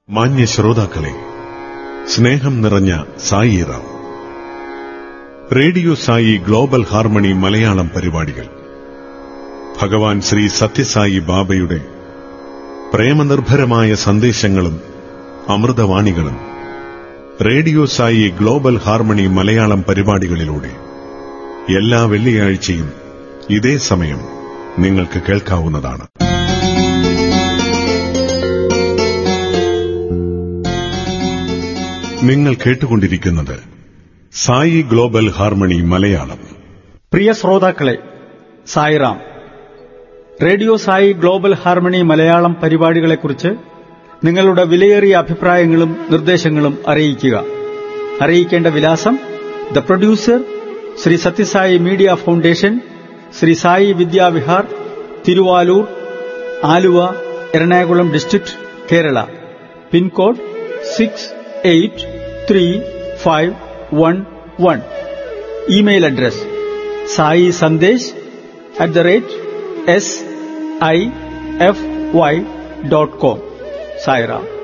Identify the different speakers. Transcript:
Speaker 1: മാന്യ ശ്രോതാക്കളെ സ്നേഹം നിറഞ്ഞ Sairam radio Sai global harmony Malayalam പരിപാടികൾ ഭഗവാൻ ശ്രീ സത്യസായി ബാബയുടെ പ്രേമനിർഭരമായ സന്ദേശങ്ങളും അമൃതവാണികളും radio Sai global harmony Malayalam പരിപാടികളിലൂടെ എല്ലാ വെള്ളിയാഴ്ചയും ഇതേ സമയം നിങ്ങൾക്ക് കേൾക്കാവുന്നതാണ് നിങ്ങൾ കേട്ടുകൊണ്ടിരിക്കുന്നത് സായി ഗ്ലോബൽ ഹാർമണി മലയാളം
Speaker 2: പ്രിയ ശ്രോതാക്കളെ Sairam radio Sai global harmony Malayalam പരിപാടികളെക്കുറിച്ച് നിങ്ങളുടെ വിലയേറിയ അഭിപ്രായങ്ങളും നിർദ്ദേശങ്ങളും അറിയിക്കുക അറിയിക്കേണ്ട വിലാസം the producer Shri Sathyasai media foundation Shri Sai Vidyavihar Tiruvalur Aluva Ernakulam district Kerala pin code six eight three five one one email address Sai Sandesh at the rate S I F Y dot com Sairam